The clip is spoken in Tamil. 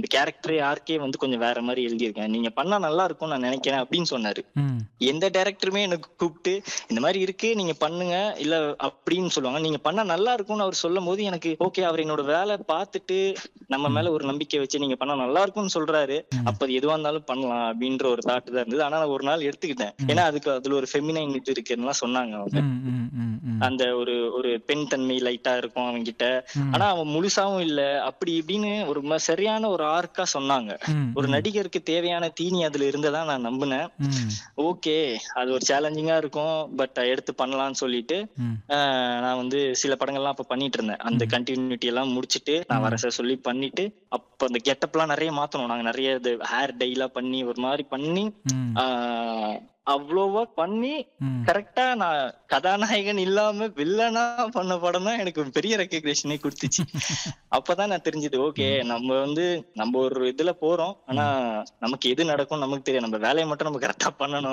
கேரக்டர் யாருக்கே வந்து கொஞ்சம் வேற மாதிரி எழுதியிருக்கேன் நீங்க பண்ணா நல்லா இருக்கும் நான் நினைக்கிறேன் அப்படின்னு சொன்னாரு ம் எந்த டைரக்டருமே எனக்கு கூப்பிட்டு இந்த மாதிரி இருக்கு நீங்க பண்ணுங்க இல்ல அப்படின்னு சொல்லுவாங்க நீங்க பண்ணா நல்லா இருக்கும்னு அவர் சொல்லும் போது எனக்கு ஓகே அவர் என்னோட வேலை பார்த்துட்டு நம்ம மேல ஒரு நம்பிக்கை வச்சு நீங்க பண்ணா நல்லா இருக்கும்னு சொல்றாரு ம். அப்ப அது எதுவா இருந்தாலும் பண்ணலாம் அப்படின்ற ஒரு தாட் தான் இருந்தது ஆனா நான் ஒரு நாள் எடுத்துக்கிட்டேன் ம். ஏன்னா அதுக்கு அதுல ஒரு ஃபெமினைன் இது இருக்குன்னு சொன்னாங்க அவங்க ம் ம் ம் ம் அந்த ஒரு ஒரு பெண் தன்மை லைட்டா இருக்கும் அவங்க கிட்ட ம். ஆனா அவன் முழுசாவும் இல்ல அப்படி இப்படின்னு ஒரு ம- சரியான ஒரு ஆர்க்கா சொன்னாங்க ம், ஒரு ம், நடிகருக்கு தேவையான தீனி அதுல இருந்ததா நான் நம்பினேன் ம், ஓகே அது ஒரு சேலஞ்சிங்கா இருக்கும் பட் எடுத்து பண்ணலாம்னு சொல்லிட்டு ம், ஆஹ், நான் வந்து சில படங்கள்லாம் அப்ப பண்ணிட்டு இருந்தேன் அந்த ம். கண்டினியூட்டி எல்லாம் முடிச்சிட்டு நான் வர சார் சொல்லி பண்ணிட்டு அப்ப அந்த கெட்டப் எல்லாம் நிறைய மாத்தணும் நாங்க நிறைய இது ஹேர் டைலாம் பண்ணி ஒரு மாதிரி பண்ணி ம், ஆஹ், அவ்வளோவா பண்ணி ம். கரெக்டா நான் கதாநாயகன் இல்லாம வில்லனா பண்ண படம் தான் எனக்கு ஒரு பெரிய ரெக்கக்னேஷனே கொடுத்துச்சு அப்பதான் நான் தெரிஞ்சது ஓகே நம்ம வந்து நம்ம ஒரு இதுல போறோம் ஆனா நமக்கு எது நடக்கும் நமக்கு தெரியும் நம்ம வேலையை மட்டும் நம்ம கரெக்டா பண்ணணும்